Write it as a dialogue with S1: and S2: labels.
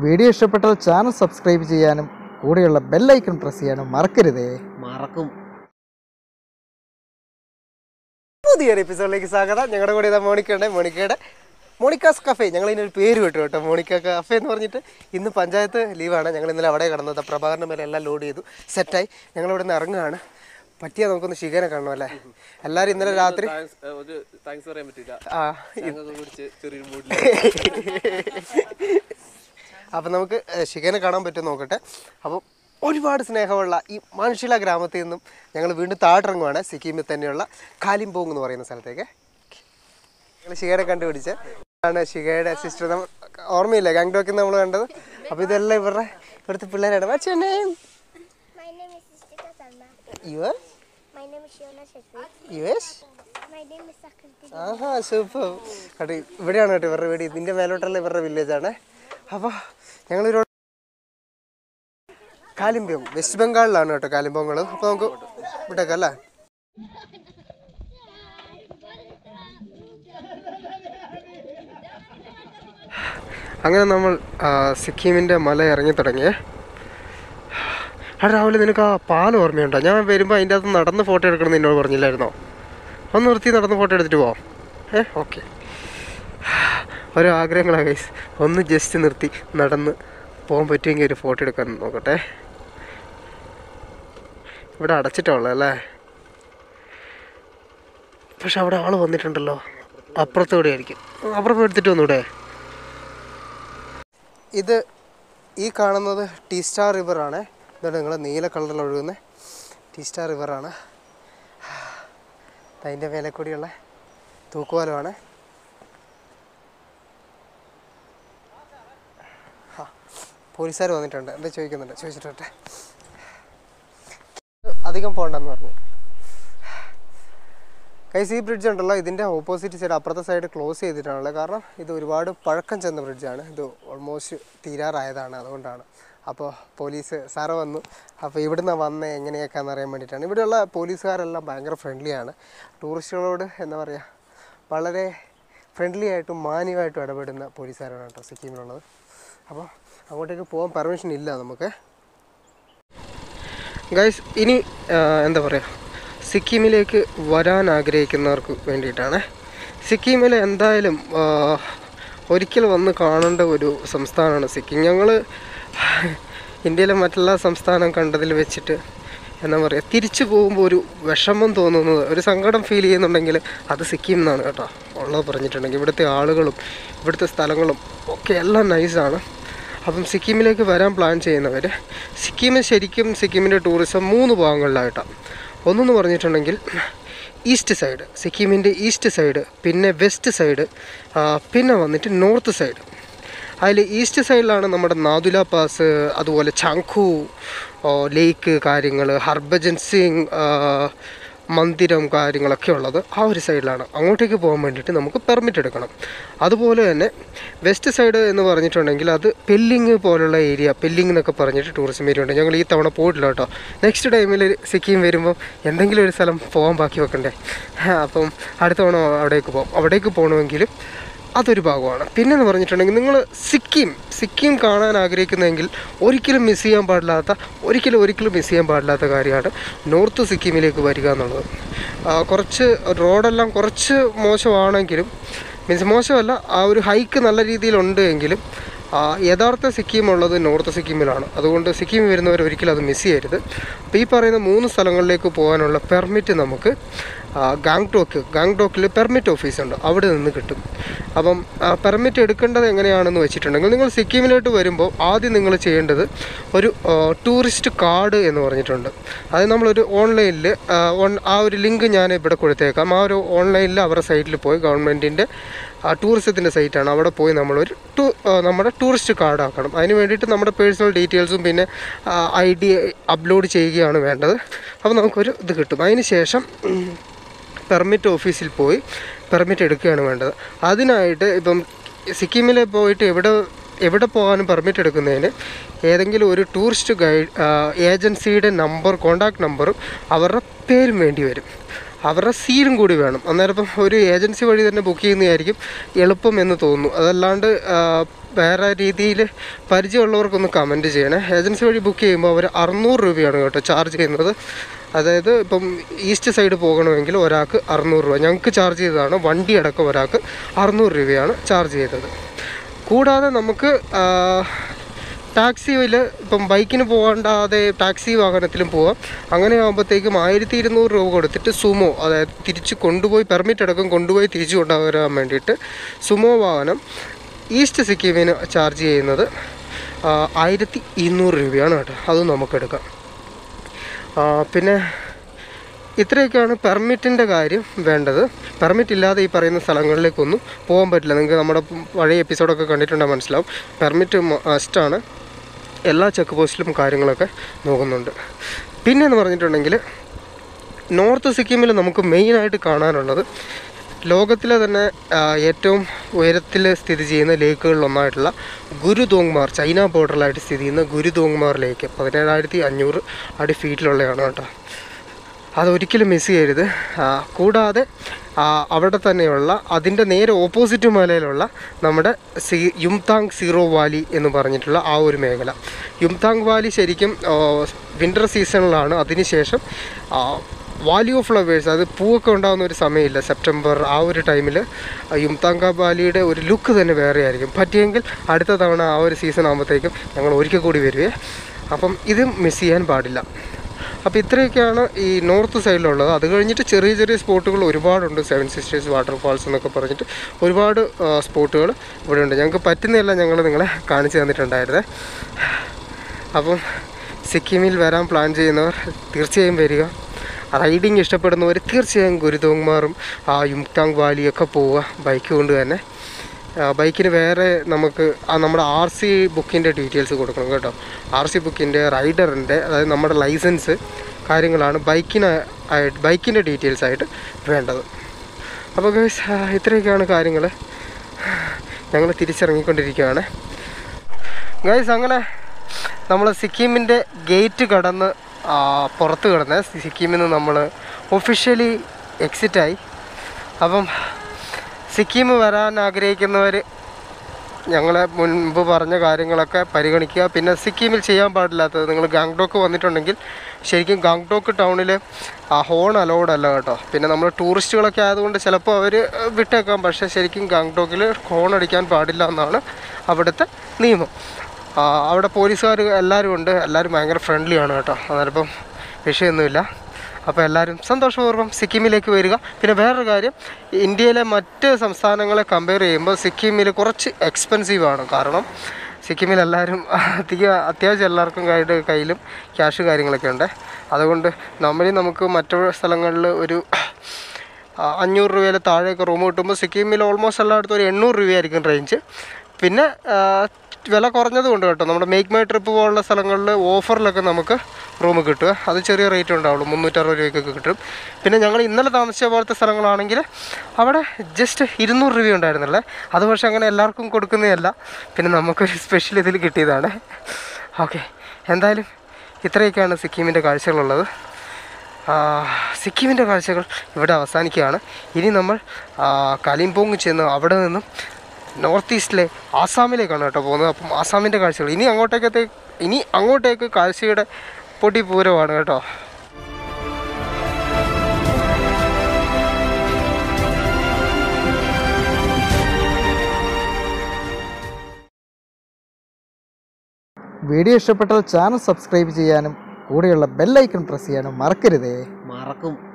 S1: Video ഇഷ്ടപ്പെട്ടാൽ channel subscribe ചെയ്യാനും കൂടെയുള്ള ബെല്ലൈക്കൺ പ്രസ് ചെയ്യാനും മറക്കരുതേ
S2: മറക്കും പുതിയൊരു എപ്പിസോഡിലേക്ക് സ്വാഗതം ഞങ്ങളുടെ കൂടെ ഇതാ മോണിക്കയുണ്ട് മോണിക്കയുടെ മോണിക്കാസ് കഫേ ഞങ്ങൾ ഇതിനൊരു പേര് വിട്ടു കേട്ടോ മോണിക്ക കഫേ എന്ന് പറഞ്ഞിട്ട് ഇന്ന് പഞ്ചായത്ത് ലീവാണ് ഞങ്ങൾ ഇന്നലെ അവിടെ കിടന്നത് പ്രഭാകരൻ്റെ മേലെ എല്ലാം ലോഡ് ചെയ്തു സെറ്റായി ഞങ്ങൾ ഇവിടെ നിന്ന് ഇറങ്ങുകയാണ് പറ്റിയാൽ നമുക്കൊന്ന് ശിഖനെ കാണണം അല്ലേ എല്ലാവരും ഇന്നലെ രാത്രി
S3: താങ്ക്സ് ഏഹ് ഒരു താങ്ക്സ് പറയാൻ പറ്റില്ല
S2: ആ
S3: ഞങ്ങൾക്ക് കുടിച്ച് ചെറിയൊരു മൂഡിൽ
S2: അപ്പം നമുക്ക് ഏഹ്, ശിഖനെ കാണാൻ പറ്റും നോക്കട്ടെ അപ്പം ഒരുപാട് സ്നേഹമുള്ള ഈ മനുഷ്യല ഗ്രാമത്തിൽ നിന്നും ഞങ്ങൾ വീണ്ടും താഴിറങ്ങുവാണ് സിക്കിമിൽ തന്നെയുള്ള കാലിംപോങ് എന്ന് പറയുന്ന സ്ഥലത്തേക്ക് ഞങ്ങൾ ശിഖയെ കണ്ടുപിടിച്ച് ആണ് ശിഖയുടെ സിസ്റ്റർ നമ്മൾ ഓർമ്മയില്ല ഗാങ്ടോക്കിൽ നമ്മൾ കണ്ടത് അപ്പോൾ ഇതെല്ലാം ഇവരുടെ ഇവിടുത്തെ പിള്ളേരാണ് What's your name?
S4: My name is Istika Salma.
S2: Yours?
S4: My name is Shona Shetty.
S2: Yours?
S4: My name is Sakriti.
S2: ആഹാ സൂപ്പർ കേട്ടോ ഇവിടെയാണ് കേട്ടോ ഇവരുടെ വീട് ഇതിൻ്റെ മേലോട്ടുള്ള ഇവരുടെ വില്ലേജാണ് അപ്പോൾ ഞങ്ങളൊരു കാലിമ്പോങ് വെസ്റ്റ് ബംഗാളിലാണ് കേട്ടോ കാലിമ്പോങ്ങൾ അപ്പോൾ നമുക്ക് വിട്ടേക്കാം അല്ലേ അങ്ങനെ നമ്മൾ ആ, സിക്കിമിൻ്റെ മല ഇറങ്ങി തുടങ്ങിയേ ആ രാവിലെ നിനക്ക് ആ പാലം ഓർമ്മയുണ്ടോ ഞാൻ വരുമ്പോൾ അതിൻ്റെ അകത്ത് നടന്ന് ഫോട്ടോ എടുക്കണം എന്നോട് പറഞ്ഞില്ലായിരുന്നോ ഒന്ന് നിർത്തി നടന്ന് ഫോട്ടോ എടുത്തിട്ട് പോവാം ഏ ഓക്കെ ഓരോ ആഗ്രഹങ്ങളാണ് ഗൈസ് ഒന്ന് ജസ്റ്റ് നിർത്തി നടന്ന് പോകാൻ പറ്റുമെങ്കിൽ ഒരു ഫോട്ടോ എടുക്കാൻ നോക്കട്ടെ ഇവിടെ അടച്ചിട്ടുള്ളത് അല്ലേ പക്ഷെ അവിടെ ആൾ വന്നിട്ടുണ്ടല്ലോ അപ്പുറത്തൂടെ ആയിരിക്കും അപ്പുറത്ത് എടുത്തിട്ട് വന്നൂടെ ഇത് ഈ കാണുന്നത് ടീ സ്റ്റാർ റിവറാണ് ഇതാണ് നിങ്ങൾ നീല കളറിൽ ഒഴുകുന്ന ടീ സ്റ്റാർ റിവറാണ് അതിൻ്റെ മേലെ കൂടിയുള്ള തൂക്കുപാലമാണ് ആ പോലീസുകാർ വന്നിട്ടുണ്ട് എന്താ ചോദിക്കുന്നുണ്ട് ചോദിച്ചിട്ടെ അധികം പോകണ്ടെന്ന് പറഞ്ഞു കൈസ് ഈ ബ്രിഡ്ജ് ഉണ്ടല്ലോ ഇതിൻ്റെ ഓപ്പോസിറ്റ് സൈഡ് അപ്പുറത്തെ സൈഡ് ക്ലോസ് ചെയ്തിട്ടാണുള്ളത് കാരണം ഇത് ഒരുപാട് പഴക്കം ചെന്ന ബ്രിഡ്ജാണ് ഇത് ഓൾമോസ്റ്റ് തീരാറായതാണ് അതുകൊണ്ടാണ് അപ്പോൾ പോലീസ് സാറ് വന്നു അപ്പോൾ ഇവിടുന്ന് വന്ന് എങ്ങനെയൊക്കെയാണെന്ന് അറിയാൻ വേണ്ടിയിട്ടാണ് ഇവിടെയുള്ള പോലീസുകാരെല്ലാം ഭയങ്കര ഫ്രണ്ട്ലിയാണ് ടൂറിസ്റ്റുകളോട് എന്താ പറയുക വളരെ ഫ്രണ്ട്ലി ആയിട്ടും മാന്യമായിട്ടും ഇടപെടുന്ന പോലീസുകാരാണ് കേട്ടോ സിക്കിമിലുള്ളത് അപ്പോൾ അങ്ങോട്ടേക്ക് പോകാൻ പെർമിഷൻ ഇല്ല നമുക്ക് ഗൈസ് ഇനി ആ, എന്താ പറയുക സിക്കിമിലേക്ക് വരാൻ ആഗ്രഹിക്കുന്നവർക്ക് വേണ്ടിയിട്ടാണ് സിക്കിമിൽ എന്തായാലും ആ, ഒരിക്കൽ വന്ന് കാണേണ്ട ഒരു സംസ്ഥാനമാണ് സിക്കിം ഞങ്ങൾ ഇന്ത്യയിലെ മറ്റെല്ലാ സംസ്ഥാനം കണ്ടതിൽ വെച്ചിട്ട് എന്താ പറയുക തിരിച്ചു പോകുമ്പോൾ ഒരു വിഷമം തോന്നുന്നത് ഒരു സങ്കടം ഫീൽ ചെയ്യുന്നുണ്ടെങ്കിൽ അത് സിക്കിം എന്നാണ് കേട്ടോ ഉള്ളത് പറഞ്ഞിട്ടുണ്ടെങ്കിൽ ഇവിടുത്തെ ആളുകളും ഇവിടുത്തെ സ്ഥലങ്ങളും ഒക്കെ എല്ലാം നൈസാണ് അപ്പം സിക്കിമിലേക്ക് വരാൻ പ്ലാൻ ചെയ്യുന്നവർ സിക്കിമിൽ ശരിക്കും സിക്കിമിൻ്റെ ടൂറിസം മൂന്ന് ഭാഗങ്ങളിലായിട്ടാണ് ഒന്നെന്ന് പറഞ്ഞിട്ടുണ്ടെങ്കിൽ ഈസ്റ്റ് സൈഡ് സിക്കിമിൻ്റെ ഈസ്റ്റ് സൈഡ് പിന്നെ വെസ്റ്റ് സൈഡ് പിന്നെ വന്നിട്ട് നോർത്ത് സൈഡ് അതിൽ ഈസ്റ്റ് സൈഡിലാണ് നമ്മുടെ നാദുല പാസ് അതുപോലെ ചാങ്കു ലേക്ക് കാര്യങ്ങൾ ഹർഭജൻ സിംഗ് ആ, മന്ദിരം കാര്യങ്ങളൊക്കെ ഉള്ളത് ആ ഒരു സൈഡിലാണ് അങ്ങോട്ടേക്ക് പോകാൻ വേണ്ടിയിട്ട് നമുക്ക് പെർമിറ്റ് എടുക്കണം അതുപോലെ തന്നെ വെസ്റ്റ് സൈഡ് എന്ന് പറഞ്ഞിട്ടുണ്ടെങ്കിൽ അത് പെല്ലിങ് പോലുള്ള ഏരിയ പെല്ലിങ് എന്നൊക്കെ പറഞ്ഞിട്ട് ടൂറിസം ഏരിയ ഉണ്ട് ഞങ്ങൾ ഈ തവണ പോയിട്ടില്ല കേട്ടോ നെക്സ്റ്റ് ടൈമിൽ സിക്കിം വരുമ്പോൾ എന്തെങ്കിലും ഒരു സ്ഥലം പോകാൻ ബാക്കി വെക്കണ്ടേ അപ്പം അടുത്ത തവണ അവിടേക്ക് പോകും അവിടേക്ക് പോകണമെങ്കിലും അതൊരു ഭാഗമാണ് പിന്നെ എന്ന് പറഞ്ഞിട്ടുണ്ടെങ്കിൽ നിങ്ങൾ സിക്കിം സിക്കിം കാണാൻ ആഗ്രഹിക്കുന്നതെങ്കിൽ ഒരിക്കലും മിസ് ചെയ്യാൻ പാടില്ലാത്ത ഒരിക്കലും ഒരിക്കലും മിസ് ചെയ്യാൻ പാടില്ലാത്ത കാര്യമാണ് നോർത്ത് സിക്കിമിലേക്ക് വരിക എന്നുള്ളത് ആ, കുറച്ച് റോഡെല്ലാം കുറച്ച് മോശമാണെങ്കിലും മീൻസ് മോശമല്ല ആ ഒരു ഹൈക്ക് നല്ല രീതിയിലുണ്ട് എങ്കിലും ആ, യഥാർത്ഥ സിക്കിം ഉള്ളത് നോർത്ത് സിക്കിമിലാണ് അതുകൊണ്ട് സിക്കിം വരുന്നവർ ഒരിക്കലും അത് മിസ് ചെയ്യരുത് അപ്പോൾ ഈ പറയുന്ന മൂന്ന് സ്ഥലങ്ങളിലേക്ക് പോകാനുള്ള പെർമിറ്റ് നമുക്ക് ആ, ഗാങ്ടോക്ക് ഗാങ്ടോക്കിൽ പെർമിറ്റ് ഓഫീസുണ്ട് അവിടെ നിന്ന് കിട്ടും അപ്പം പെർമിറ്റ് എടുക്കേണ്ടത് എങ്ങനെയാണെന്ന് വെച്ചിട്ടുണ്ടെങ്കിൽ നിങ്ങൾ സിക്കിമിലോട്ട് വരുമ്പോൾ ആദ്യം നിങ്ങൾ ചെയ്യേണ്ടത് ഒരു ആ, ടൂറിസ്റ്റ് കാർഡ് എന്ന് പറഞ്ഞിട്ടുണ്ട് അത് നമ്മളൊരു ഓൺലൈനിൽ ആ ഒരു ലിങ്ക് ഞാൻ ഇവിടെ കൊടുത്തേക്കാം ആ ഒരു ഓൺലൈനിൽ അവരുടെ സൈറ്റിൽ പോയി ഗവൺമെൻറ്റിൻ്റെ ടൂറിസത്തിൻ്റെ സൈറ്റാണ് അവിടെ പോയി നമ്മളൊരു ടൂ ആ, നമ്മുടെ ടൂറിസ്റ്റ് കാർഡ് ആക്കണം അതിന് വേണ്ടിയിട്ട് നമ്മുടെ പേഴ്സണൽ ഡീറ്റെയിൽസും പിന്നെ ഐ ഡി അപ്ലോഡ് ചെയ്യുകയാണ് വേണ്ടത് അപ്പോൾ നമുക്കൊരു ഇത് കിട്ടും അതിന് ശേഷം പെർമിറ്റ് ഓഫീസിൽ പോയി പെർമിറ്റ് എടുക്കുകയാണ് വേണ്ടത് അതിനായിട്ട് ഇപ്പം സിക്കിമിൽ പോയിട്ട് എവിടെ എവിടെ പോകാനും പെർമിറ്റ് എടുക്കുന്നതിന് ഏതെങ്കിലും ഒരു ടൂറിസ്റ്റ് ഗൈഡ് ഏജൻസിയുടെ നമ്പർ കോണ്ടാക്ട് നമ്പറും അവരുടെ പേരും വേണ്ടി വരും അവരുടെ സീലും കൂടി വേണം അന്നേരം ഇപ്പം ഒരു ഏജൻസി വഴി തന്നെ ബുക്ക് ചെയ്യുന്നതായിരിക്കും എളുപ്പം എന്ന് തോന്നുന്നു അതല്ലാണ്ട് ആ, വേറെ രീതിയിൽ പരിചയമുള്ളവർക്കൊന്ന് കമൻറ്റ് ചെയ്യണേ ഏജൻസി വഴി ബുക്ക് ചെയ്യുമ്പോൾ അവർ അറുന്നൂറ് രൂപയാണ് കേട്ടോ ചാർജ് ചെയ്യുന്നത് അതായത് ഇപ്പം ഈസ്റ്റ് സൈഡ് പോകണമെങ്കിൽ ഒരാൾക്ക് അറുന്നൂറ് രൂപ ഞങ്ങൾക്ക് ചാർജ് ചെയ്തതാണ് വണ്ടി അടക്കം ഒരാൾക്ക് അറുന്നൂറ് രൂപയാണ് ചാർജ് ചെയ്തത് കൂടാതെ നമുക്ക് ടാക്സിയിൽ ഇപ്പം ബൈക്കിന് പോകാണ്ടാതെ ടാക്സി വാഹനത്തിലും പോവാം അങ്ങനെ ആകുമ്പോഴത്തേക്കും ആയിരത്തി ഇരുന്നൂറ് രൂപ കൊടുത്തിട്ട് സുമോ അതായത് തിരിച്ച് കൊണ്ടുപോയി പെർമിറ്റ് അടക്കം കൊണ്ടുപോയി തിരിച്ചു കൊണ്ടുവരാൻ വേണ്ടിയിട്ട് സുമോ വാഹനം ഈസ്റ്റ് സിക്കിമിന് ചാർജ് ചെയ്യുന്നത് ആയിരത്തി ഇരുന്നൂറ് രൂപയാണ് കേട്ടോ അതും നമുക്കെടുക്കാം ആ, പിന്നെ ഇത്രയൊക്കെയാണ് പെർമിറ്റിൻ്റെ കാര്യം വേണ്ടത് പെർമിറ്റ് ഇല്ലാതെ ഈ പറയുന്ന സ്ഥലങ്ങളിലേക്കൊന്നും പോകാൻ പറ്റില്ല നിങ്ങൾക്ക് നമ്മുടെ പഴയ എപ്പിസോഡൊക്കെ കണ്ടിട്ടുണ്ടെങ്കിൽ മനസ്സിലാവും പെർമിറ്റ് മസ്റ്റാണ് എല്ലാ ചെക്ക് പോസ്റ്റിലും കാര്യങ്ങളൊക്കെ നോക്കുന്നുണ്ട് പിന്നെ എന്ന് പറഞ്ഞിട്ടുണ്ടെങ്കിൽ നോർത്ത് സിക്കിമിൽ നമുക്ക് മെയിനായിട്ട് കാണാനുള്ളത് ലോകത്തിലെ തന്നെ ആ, ഏറ്റവും ഉയരത്തിൽ സ്ഥിതി ചെയ്യുന്ന ലേക്കുകളിലൊന്നായിട്ടുള്ള ഗുരുദോങ്മാർ ചൈന ബോർഡറിലായിട്ട് സ്ഥിതി ചെയ്യുന്ന ഗുരുദോങ്മാർ ലേക്ക് പതിനേഴായിരത്തി അഞ്ഞൂറ് അടി ഫീറ്റിലുള്ളതാണ് കേട്ടോ അതൊരിക്കലും മിസ് ചെയ്യരുത് ആ, കൂടാതെ ആ, അവിടെ തന്നെയുള്ള അതിൻ്റെ നേരെ ഓപ്പോസിറ്റ് മലയിലുള്ള നമ്മുടെ സി യുംതാങ് സീറോ വാലി എന്ന് പറഞ്ഞിട്ടുള്ള ആ ഒരു മേഖല യുംതാങ് വാലി ശരിക്കും വിൻ്റർ സീസണിലാണ് അതിനുശേഷം ആ, വാലി ഓഫ് ഫ്ലവേഴ്സ് അത് പൂവൊക്കെ ഉണ്ടാകുന്ന ഒരു സമയമില്ല സെപ്റ്റംബർ ആ ഒരു ടൈമിൽ യുംതാങ്ക വാലിയുടെ ഒരു ലുക്ക് തന്നെ വേറെ ആയിരിക്കും പറ്റിയെങ്കിൽ അടുത്ത തവണ ആ ഒരു സീസൺ ആകുമ്പോഴത്തേക്കും ഞങ്ങൾ ഒരിക്കൽ കൂടി വരുവേ അപ്പം ഇത് മിസ് ചെയ്യാൻ പാടില്ല അപ്പോൾ ഇത്രയൊക്കെയാണ് ഈ നോർത്ത് സൈഡിലുള്ളത് അത് കഴിഞ്ഞിട്ട് ചെറിയ ചെറിയ സ്പോട്ടുകൾ ഒരുപാടുണ്ട് സെവൻ സിസ്റ്റേഴ്സ് വാട്ടർഫാൾസ് എന്നൊക്കെ പറഞ്ഞിട്ട് ഒരുപാട് സ്പോട്ടുകൾ ഇവിടെ ഉണ്ട് ഞങ്ങൾക്ക് പറ്റുന്നതെല്ലാം ഞങ്ങൾ നിങ്ങളെ കാണിച്ചു തന്നിട്ടുണ്ടായിരുന്നേ അപ്പം സിക്കിമിൽ വരാൻ പ്ലാൻ ചെയ്യുന്നവർ തീർച്ചയായും വരിക റൈഡിങ് ഇഷ്ടപ്പെടുന്നവർ തീർച്ചയായും ഗുരുതോങ്മാറും ആ യുംതാങ് വാലിയൊക്കെ പോവുക ബൈക്ക് കൊണ്ട് തന്നെ ആ, ബൈക്കിന് വേറെ നമുക്ക് ആ നമ്മുടെ ആർ സി ബുക്കിൻ്റെ ഡീറ്റെയിൽസ് കൊടുക്കണം കേട്ടോ ആർ സി ബുക്കിൻ്റെ റൈഡറിൻ്റെ അതായത് നമ്മുടെ ലൈസൻസ് കാര്യങ്ങളാണ് ബൈക്കിന് ആയിട്ട് ബൈക്കിൻ്റെ ഡീറ്റെയിൽസ് ആയിട്ട് വേണ്ടത് അപ്പോൾ ഗൈസ് ഇത്രയൊക്കെയാണ് കാര്യങ്ങൾ ഞങ്ങൾ തിരിച്ചിറങ്ങിക്കൊണ്ടിരിക്കുകയാണ് ഗൈസ് അങ്ങനെ നമ്മൾ സിക്കിമിൻ്റെ ഗേറ്റ് കടന്ന് ആ, പുറത്ത് കിടന്ന് സിക്കിമിൽ നിന്ന് നമ്മൾ ഒഫീഷ്യലി എക്സിറ്റായി അപ്പം സിക്കിം വരാൻ ആഗ്രഹിക്കുന്നവർ ഞങ്ങൾ മുൻപ് പറഞ്ഞ കാര്യങ്ങളൊക്കെ പരിഗണിക്കുക പിന്നെ സിക്കിമിൽ ചെയ്യാൻ പാടില്ലാത്തത് നിങ്ങൾ ഗാങ്ടോക്ക് വന്നിട്ടുണ്ടെങ്കിൽ ശരിക്കും ഗാങ്ടോക്ക് ടൗണിൽ ആ ഹോൺ അലൗഡ് അല്ല കേട്ടോ പിന്നെ നമ്മൾ ടൂറിസ്റ്റുകളൊക്കെ ആയതുകൊണ്ട് ചിലപ്പോൾ അവർ വിട്ടേക്കാം പക്ഷേ ശരിക്കും ഗാങ്ടോക്കിൽ ഹോൺ അടിക്കാൻ പാടില്ല എന്നാണ് അവിടുത്തെ നിയമം ആ, അവിടെ പോലീസുകാർ എല്ലാവരും ഉണ്ട് എല്ലാവരും ഭയങ്കര ഫ്രണ്ട്ലിയാണ് കേട്ടോ അന്നേരപ്പം വിഷയമൊന്നുമില്ല അപ്പോൾ എല്ലാവരും സന്തോഷപൂർവ്വം സിക്കിമിലേക്ക് വരിക പിന്നെ വേറൊരു കാര്യം ഇന്ത്യയിലെ മറ്റ് സംസ്ഥാനങ്ങളെ കമ്പയർ ചെയ്യുമ്പോൾ സിക്കിമിൽ കുറച്ച് എക്സ്പെൻസീവ് ആണ് കാരണം സിക്കിമിൽ എല്ലാവരും അധികം അത്യാവശ്യം എല്ലാവർക്കും കയ്യുടെ കയ്യിലും ക്യാഷ് കാര്യങ്ങളൊക്കെ ഉണ്ട് അതുകൊണ്ട് നമ്മളിൽ നമുക്ക് മറ്റു സ്ഥലങ്ങളിൽ ഒരു ആ, അഞ്ഞൂറ് രൂപയിൽ താഴെയൊക്കെ റൂം കിട്ടുമ്പോൾ സിക്കിമിൽ ഓൾമോസ്റ്റ് എല്ലായിടത്തും ഒരു എണ്ണൂറ് രൂപയായിരിക്കും റേഞ്ച് പിന്നെ ആ, വില കുറഞ്ഞതും ഉണ്ട് കേട്ടോ നമ്മുടെ മേക്ക് മൈ ട്രിപ്പ് പോലുള്ള സ്ഥലങ്ങളിൽ ഓഫറിലൊക്കെ നമുക്ക് റൂം കിട്ടുക അത് ചെറിയ റേറ്റ് ഉണ്ടാവുള്ളൂ മുന്നൂറ്ററുപത് രൂപയ്ക്കൊക്കെ കിട്ടും പിന്നെ ഞങ്ങൾ ഇന്നലെ താമസിച്ച പോലത്തെ സ്ഥലങ്ങളാണെങ്കിൽ അവിടെ ജസ്റ്റ് ഇരുന്നൂറ് രൂപ ഉണ്ടായിരുന്നുള്ളേ അത് പക്ഷേ അങ്ങനെ എല്ലാവർക്കും കൊടുക്കുന്നതല്ല പിന്നെ നമുക്കൊരു സ്പെഷ്യൽ ഇതിൽ കിട്ടിയതാണ് ഓക്കെ എന്തായാലും ഇത്രയൊക്കെയാണ് സിക്കിമിൻ്റെ കാഴ്ചകളുള്ളത് ആ, സിക്കിമിൻ്റെ കാഴ്ചകൾ ഇവിടെ അവസാനിക്കുകയാണ് ഇനി നമ്മൾ ആ, കലിംപോങ് ചെന്ന് അവിടെ നിന്നും നോർത്ത് ഈസ്റ്റിലെ ആസാമിലേക്കാണ് കേട്ടോ പോകുന്നത് അപ്പം ആസാമിൻ്റെ കാഴ്ചകൾ ഇനി അങ്ങോട്ടേക്കത്തെ ഇനി അങ്ങോട്ടേക്ക് കാഴ്ചയുടെ പൊടിപൂരമാണ് കേട്ടോ
S1: വീഡിയോ ഇഷ്ടപ്പെട്ടാൽ ചാനൽ സബ്സ്ക്രൈബ് ചെയ്യാനും കൂടെയുള്ള ബെല്ലൈക്കൺ പ്രസ് ചെയ്യാനും മറക്കരുതേ
S5: മറക്കും